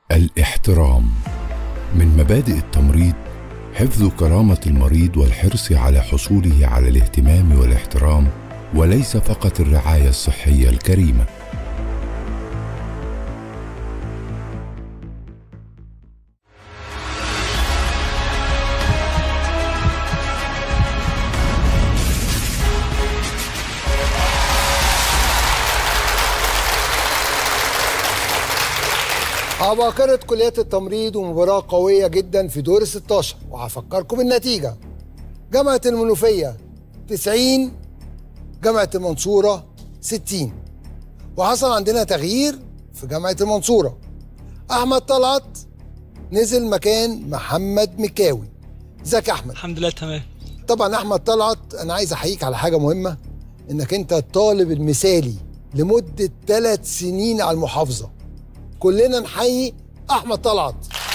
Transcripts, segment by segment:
الاحترام من مبادئ التمريض حفظ كرامه المريض والحرص على حصوله على الاهتمام والاحترام وليس فقط الرعايه الصحيه الكريمه عباقرة كليات التمريض ومباراة قوية جدا في دور ال 16 وهفكركم بالنتيجة جامعة المنوفية 90 جامعة المنصورة 60 وحصل عندنا تغيير في جامعة المنصورة أحمد طلعت نزل مكان محمد مكاوي ازيك يا أحمد الحمد لله تمام طبعا أحمد طلعت أنا عايز أحييك على حاجة مهمة إنك أنت الطالب المثالي لمدة ثلاث سنين على المحافظة كلنا نحيي احمد طلعت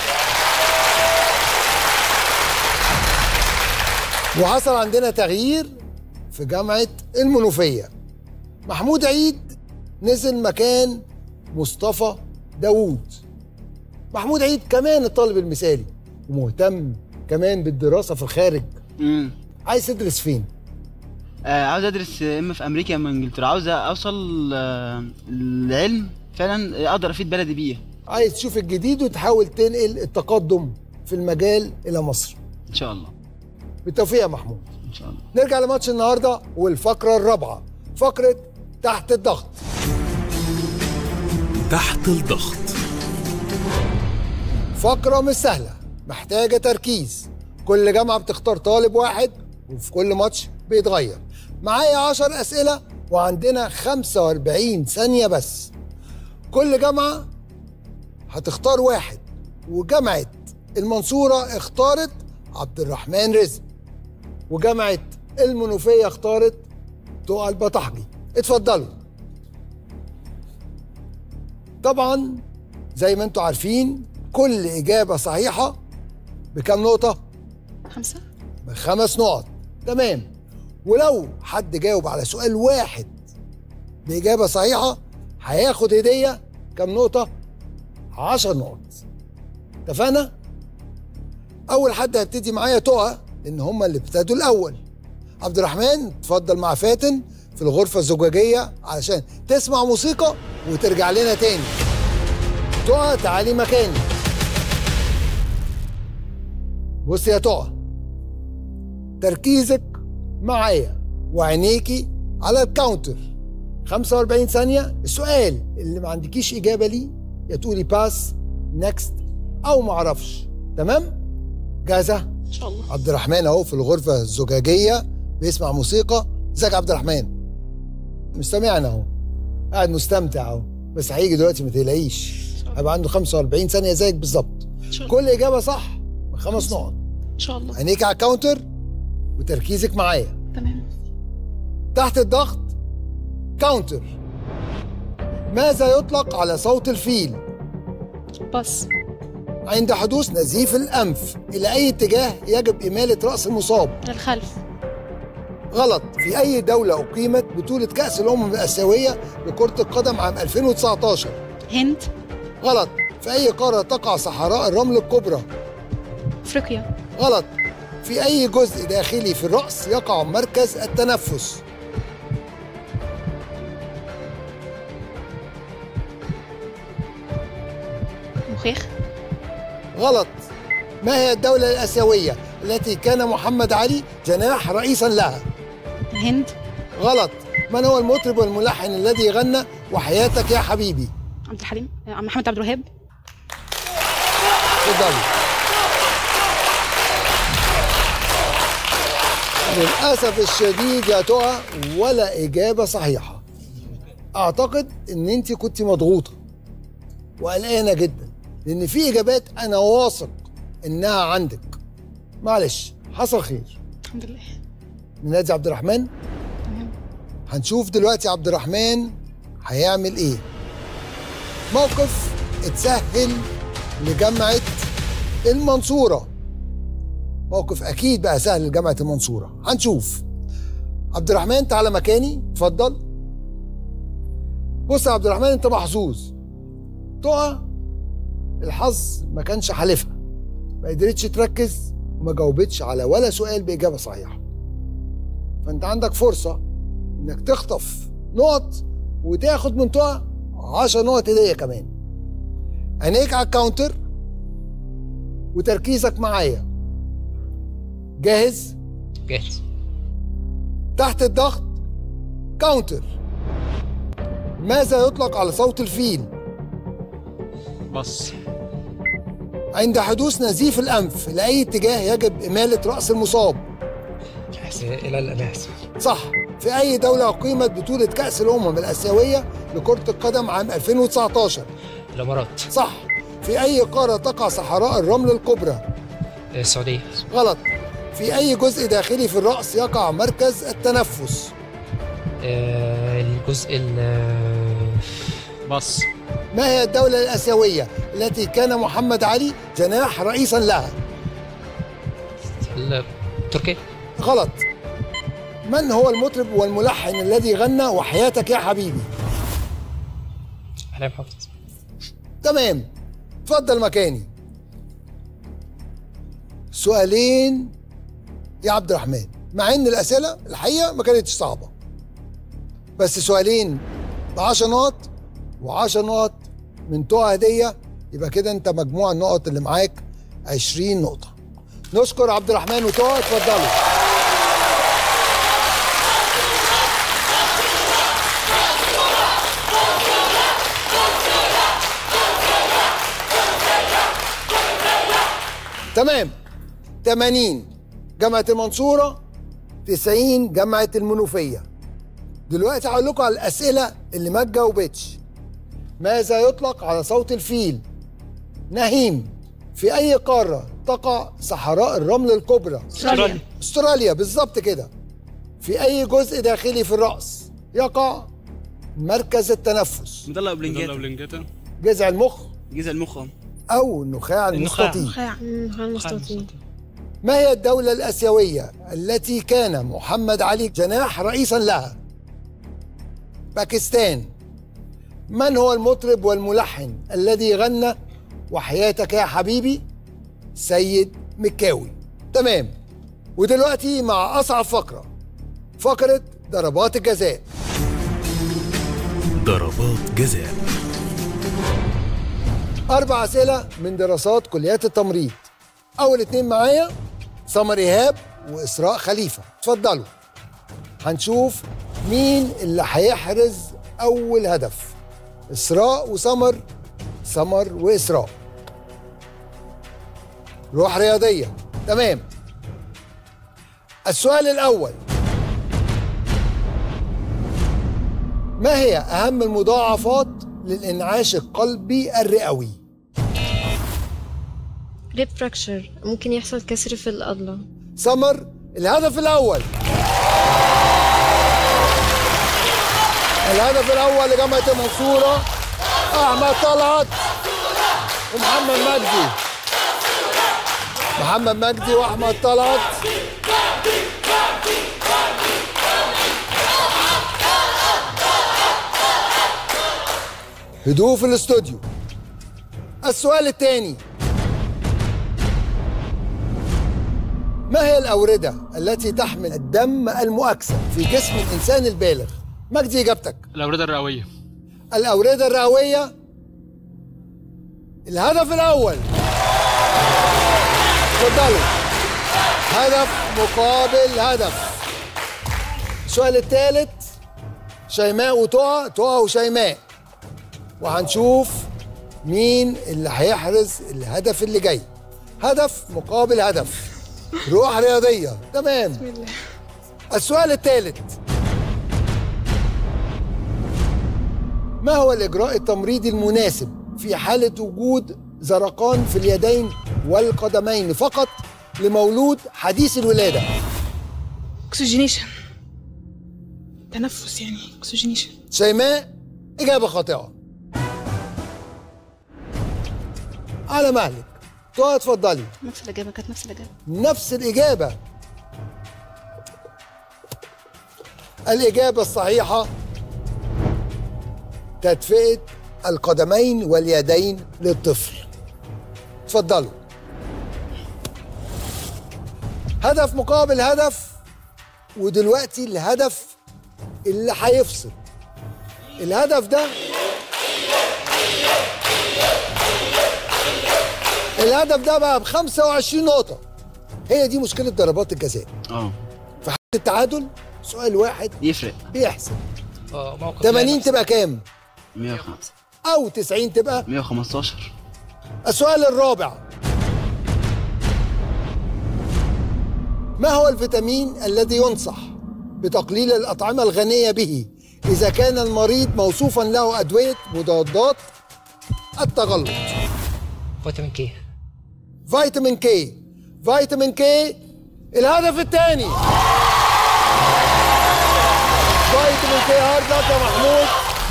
وحصل عندنا تغيير في جامعه المنوفيه محمود عيد نزل مكان مصطفى داوود محمود عيد كمان الطالب المثالي ومهتم كمان بالدراسه في الخارج امم عايز تدرس فين آه عاوز ادرس اما في امريكا اما انجلترا عاوز اوصل آه لعلم فعلا اقدر افيد بلدي بيه عايز تشوف الجديد وتحاول تنقل التقدم في المجال الى مصر ان شاء الله بالتوفيق يا محمود ان شاء الله نرجع لماتش النهارده والفقره الرابعه فقره تحت الضغط تحت الضغط فقره مش سهله محتاجه تركيز كل جامعه بتختار طالب واحد وفي كل ماتش بيتغير معايا 10 اسئله وعندنا 45 ثانيه بس كل جامعه هتختار واحد وجامعه المنصوره اختارت عبد الرحمن رزق وجامعه المنوفيه اختارت تقى البطحجي اتفضلوا طبعا زي ما انتم عارفين كل اجابه صحيحه بكام نقطه خمسة بخمس نقط تمام ولو حد جاوب على سؤال واحد بإجابة صحيحة هياخد هدية كام نقطة؟ 10 نقط اتفقنا؟ أول حد هيبتدي معايا تقى لأن هما اللي ابتدوا الأول عبد الرحمن اتفضل مع فاتن في الغرفة الزجاجية علشان تسمع موسيقى وترجع لنا تاني تقى تعالي مكاني بص يا تقى تركيزك معايا وعينيكي على الكاونتر 45 ثانية السؤال اللي ما عندكيش إجابة ليه يا تقولي باس نكست أو معرفش تمام؟ جاهزة؟ إن شاء الله عبد الرحمن أهو في الغرفة الزجاجية بيسمع موسيقى ازيك يا عبد الرحمن؟ مش سامعنا أهو قاعد مستمتع أهو بس هيجي دلوقتي ما تقلقيش هيبقى عنده 45 ثانية زيك بالظبط إن شاء الله كل إجابة صح بخمس نقط إن شاء الله عينيك على الكاونتر وتركيزك معايا تمام تحت الضغط كاونتر ماذا يطلق على صوت الفيل باص عند حدوث نزيف الأنف إلى أي اتجاه يجب إمالة رأس المصاب للخلف غلط في أي دولة أقيمت بطولة كأس الأمم الآسيوية لكرة القدم عام 2019 هند غلط في أي قارة تقع صحراء الرمل الكبرى افريقيا غلط في أي جزء داخلي في الرأس يقع مركز التنفس مخيخ غلط ما هي الدولة الآسيوية التي كان محمد علي جناح رئيسا لها الهند غلط من هو المطرب والملحن الذي غنى وحياتك يا حبيبي عبد الحليم آه، محمد عبد الوهاب اتفضلي للأسف الشديد يا تقى ولا إجابة صحيحة أعتقد إن أنت كنت مضغوطة وقلقانة جدا لأن في إجابات أنا واثق إنها عندك معلش حصل خير الحمد لله نادي عبد الرحمن تمام هنشوف دلوقتي عبد الرحمن هيعمل ايه موقف اتسهل لجامعة المنصورة موقف اكيد بقى سهل لجامعة المنصورة هنشوف عبد الرحمن تعالى مكاني اتفضل بص يا عبد الرحمن انت محظوظ تقى الحظ ما كانش حالفها ما قدرتش تركز وما جاوبتش على ولا سؤال بإجابة صحيحة فأنت عندك فرصة إنك تخطف نقط وتاخد من طه 10 نقط هدية كمان عينيك على الكاونتر وتركيزك معايا جاهز جاهز تحت الضغط كاونتر ماذا يطلق على صوت الفيل بص عند حدوث نزيف الأنف لأي اتجاه يجب إمالة رأس المصاب إلى الأماس صح في أي دولة أقيمت بطولة كأس الأمم الآسيوية لكرة القدم عام 2019 الإمارات صح في أي قارة تقع صحراء الرمل الكبرى السعودية غلط في أي جزء داخلي في الرأس يقع مركز التنفس آه، الجزء ال بص ما هي الدولة الآسيوية التي كان محمد علي جناح رئيسا لها ال- تركيا غلط من هو المطرب والملحن الذي غنى وحياتك يا حبيبي حليم حافظ تمام اتفضل مكاني سؤالين يا عبد الرحمن مع ان الاسئله الحقيقه ما كانتش صعبه بس سؤالين ب 10 نقط و10 نقط من توع هديه يبقى كده انت مجموع النقط اللي معاك 20 نقطه نشكر عبد الرحمن وتوع اتفضلوا تمام 80 جامعة المنصورة 90 جامعة المنوفية دلوقتي هقول لكم على الأسئلة اللي ما اتجاوبتش ماذا يطلق على صوت الفيل؟ نهيم في أي قارة تقع صحراء الرمل الكبرى؟ استراليا استراليا بالظبط كده في أي جزء داخلي في الرأس يقع مركز التنفس مضلة يلا وبلنجاتا بلنجاتا جذع المخ جزء المخ أهو. أو النخاع النخاع. المستطيل خاع المستطيل. ما هي الدولة الآسيوية التي كان محمد علي جناح رئيسا لها؟ باكستان من هو المطرب والملحن الذي غنى وحياتك يا حبيبي؟ سيد مكاوي تمام ودلوقتي مع أصعب فقرة فقرة ضربات الجزاء ضربات جزاء أربع أسئلة من دراسات كليات التمريض أول اتنين معايا سمر إيهاب وإسراء خليفة اتفضلوا هنشوف مين اللي هيحرز أول هدف إسراء وسمر سمر وإسراء روح رياضية تمام السؤال الأول ما هي أهم المضاعفات للإنعاش القلبي الرئوي؟ ريب فراكشر ممكن يحصل كسر في العضلة سمر الهدف الأول الهدف الأول لجامعة المنصورة أحمد طلعت ومحمد مجدي محمد مجدي وأحمد طلعت هدوء في الاستوديو السؤال الثاني ما هي الأوردة التي تحمل الدم المؤكسد في جسم الإنسان البالغ؟ مجدي إجابتك الأوردة الرئوية الأوردة الرئوية الهدف الأول اتفضلوا هدف مقابل هدف السؤال الثالث شيماء وتقى تقى وشيماء وهنشوف مين اللي هيحرز الهدف اللي جاي هدف مقابل هدف روح رياضية تمام بسم الله السؤال الثالث ما هو الإجراء التمريضي المناسب في حالة وجود زرقان في اليدين والقدمين فقط لمولود حديث الولادة اكسجينيشن تنفس يعني اكسجينيشن شيماء إجابة خاطئة على مهلك طه اتفضلي نفس الإجابة كانت نفس الإجابة نفس الإجابة الإجابة الصحيحة تدفئة القدمين واليدين للطفل اتفضلوا هدف مقابل هدف ودلوقتي الهدف اللي هيفصل الهدف ده الهدف ده بقى ب 25 نقطة هي دي مشكلة ضربات الجزاء اه في حالة التعادل سؤال واحد يفرق بيحسب اه موقف 80 تبقى كام؟ 105 أو 90 تبقى 115 السؤال الرابع ما هو الفيتامين الذي ينصح بتقليل الأطعمة الغنية به إذا كان المريض موصوفا له أدوية مضادات التغلط فيتامين كي فيتامين كي فيتامين كي الهدف الثاني فيتامين كي هارد لك يا محمود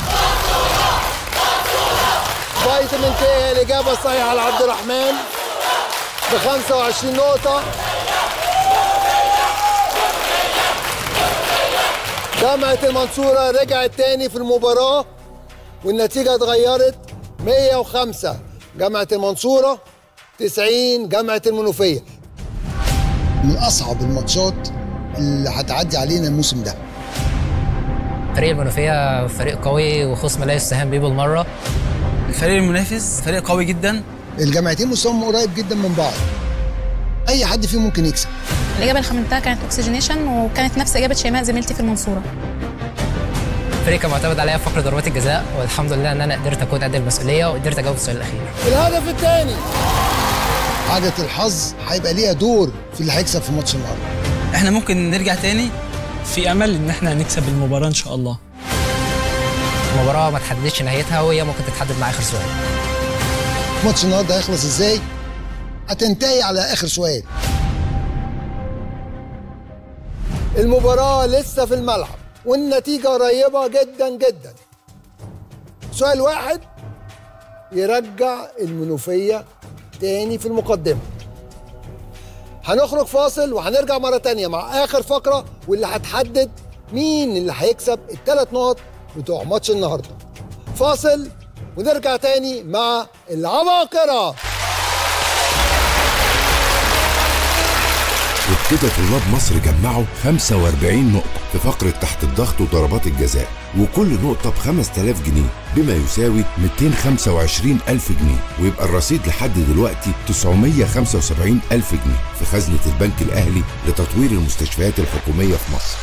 فيتامين كي هي الإجابة الصحيحة لعبد الرحمن ب 25 نقطة جامعة المنصورة رجعت تاني في المباراة والنتيجة اتغيرت 105 جامعة المنصورة 90 جامعة المنوفية من أصعب الماتشات اللي هتعدي علينا الموسم ده فريق المنوفية فريق قوي وخصم لا يستهان به بالمرة الفريق المنافس فريق قوي جدا الجامعتين مستواهم قريب جدا من بعض أي حد فيهم ممكن يكسب الإجابة اللي خمنتها كانت أكسجينيشن وكانت نفس إجابة شيماء زميلتي في المنصورة الفريق كان معتمد عليا في فقرة ضربات الجزاء والحمد لله ان انا قدرت اكون قد المسؤولية وقدرت اجاوب السؤال الاخير الهدف الثاني حاجة الحظ هيبقى ليها دور في اللي هيكسب في ماتش النهارده احنا ممكن نرجع تاني في امل ان احنا نكسب المباراه ان شاء الله المباراة ما تحددش نهايتها وهي ممكن تتحدد مع اخر سؤال ماتش النهارده هيخلص ازاي؟ هتنتهي على اخر سؤال المباراة لسه في الملعب والنتيجة قريبة جدا جدا سؤال واحد يرجع المنوفية تاني في المقدمة هنخرج فاصل وهنرجع مرة تانية مع آخر فقرة واللي هتحدد مين اللي هيكسب الثلاث نقط بتوع ماتش النهاردة فاصل ونرجع تاني مع العباقرة وبكده طلاب مصر جمعوا 45 نقطة في فقرة تحت الضغط وضربات الجزاء وكل نقطة ب 5000 جنيه بما يساوي 225 ألف جنيه ويبقى الرصيد لحد دلوقتي 975 ألف جنيه في خزنة البنك الأهلي لتطوير المستشفيات الحكومية في مصر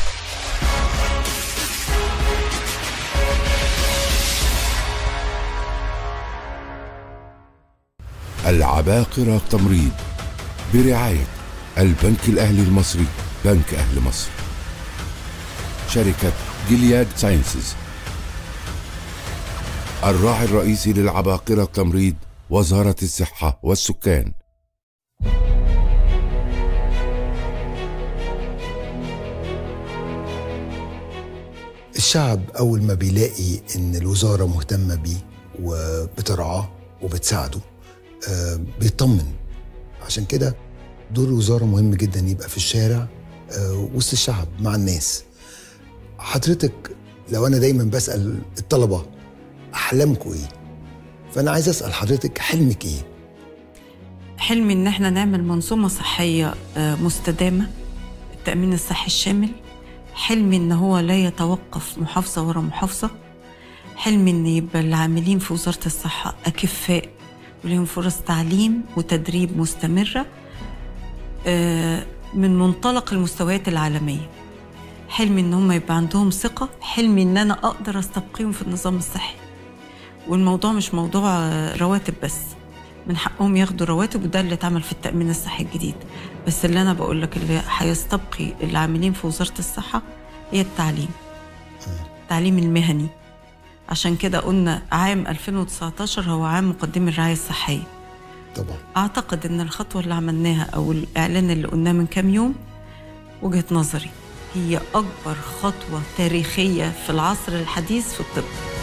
العباقرة تمريض برعاية البنك الأهلي المصري بنك أهل مصر شركة جلياد ساينسز الراعي الرئيسي للعباقرة التمريض وزارة الصحة والسكان الشعب أول ما بيلاقي إن الوزارة مهتمة بيه وبترعاه وبتساعده آه، بيطمن عشان كده دور الوزارة مهم جدا يبقى في الشارع آه، وسط الشعب مع الناس حضرتك لو أنا دايما بسأل الطلبة أحلامكم إيه؟ فأنا عايز أسأل حضرتك حلمك إيه؟ حلمي ان احنا نعمل منظومه صحيه آه، مستدامه التامين الصحي الشامل حلمي ان هو لا يتوقف محافظه ورا محافظه حلمي ان يبقى العاملين في وزاره الصحه اكفاء ولهم فرص تعليم وتدريب مستمره آه، من منطلق المستويات العالميه حلمي ان هم يبقى عندهم ثقه حلمي ان انا اقدر استبقيهم في النظام الصحي والموضوع مش موضوع آه، رواتب بس من حقهم ياخدوا رواتب وده اللي اتعمل في التأمين الصحي الجديد بس اللي أنا بقول لك اللي هيستبقي العاملين في وزارة الصحة هي التعليم التعليم المهني عشان كده قلنا عام 2019 هو عام مقدمي الرعاية الصحية طبعا أعتقد إن الخطوة اللي عملناها أو الإعلان اللي قلناه من كام يوم وجهة نظري هي أكبر خطوة تاريخية في العصر الحديث في الطب